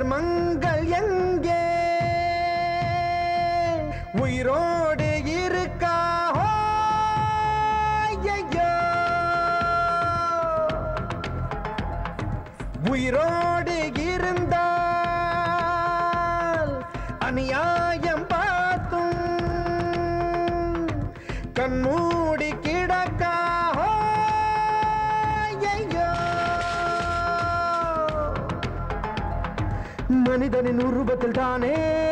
மர்மங்கள் எங்கே உயிரோடு இருக்கா ஐயையோ. உயிரோடு இருந்தால் அநியாயம் பார்த்தும் கண்மூடி கிடக்கா ஐயையோ. மனிதனின் உருவத்தில் தானே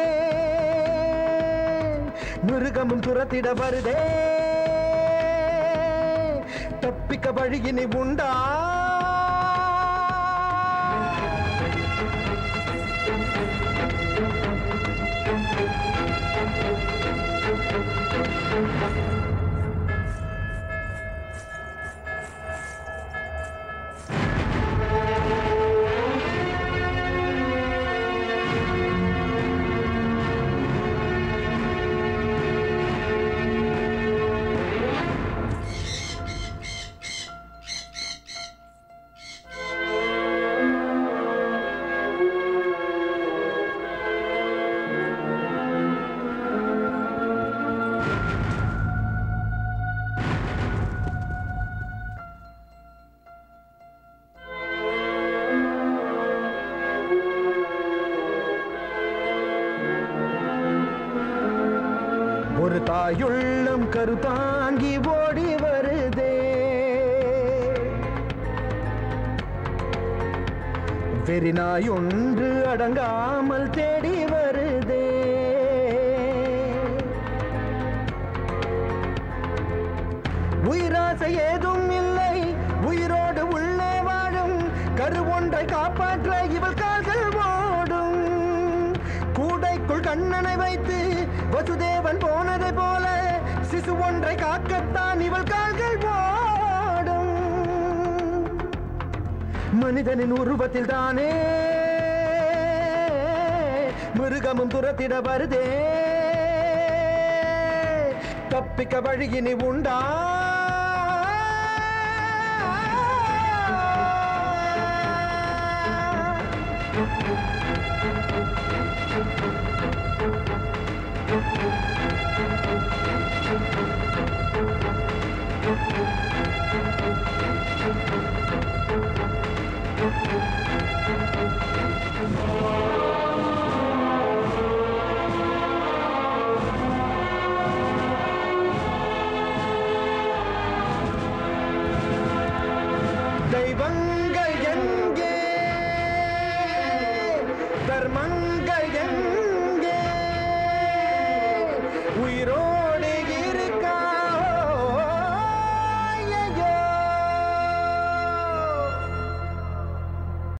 மிருகமும் துரத்திட வருதே தப்பிக்க வழியினி உண்டா ஒரு தாயுள்ளம் கருத்தாங்கி ஓடி வருதே வெறிநாய் ஒன்று அடங்காமல் தேடி வருதே உயிராசை ஏதும் இல்லை உயிரோடு உள்ளே வாழும் கரு ஒன்றை காப்பாற்ற இவள் கால்கள் ஓடும் கூடைக்குள் கண்ணனை வைத்து வசுதேவன் போனதை போல சிசு ஒன்றை காக்கத்தான் இவள் கால்கள் ஓடும் மனிதனின் உருவத்தில் தானே மிருகமும் துரத்திட வருதே தப்பிக்க வழியினி உண்டா